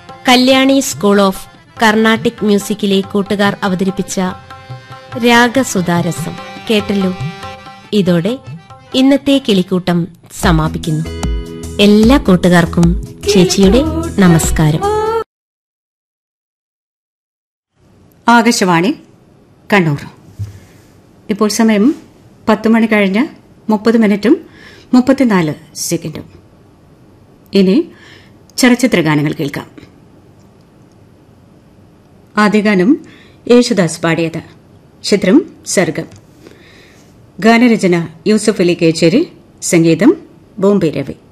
Kalyani school of Carnatic മ്യൂസിക്കിലെ കൂട്ടുകാർ അവതരിപ്പിച്ച രാഗസുധാരസം കേട്ടല്ലോ ഇതോടെ ഇന്നത്തെ കിളിക്കൂട്ടം സമാപിക്കുന്നു എല്ലാ കൂട്ടുകാർക്കും ചേച്ചിയുടെ നമസ്കാരം ആകാശവാണി കണ്ണൂർ ഇപ്പോൾ സമയം പത്ത് മണി കഴിഞ്ഞ് മുപ്പത് മിനിറ്റും മുപ്പത്തിനാല് സെക്കൻഡും ഇനി ചലച്ചിത്ര ഗാനങ്ങൾ കേൾക്കാം ആദ്യ ഗാനം യേശുദാസ് പാടിയത് ചിത്രം സർഗം ഗാനരചന യൂസഫ് അലി കേച്ചേരി സംഗീതം ബോംബെ രവി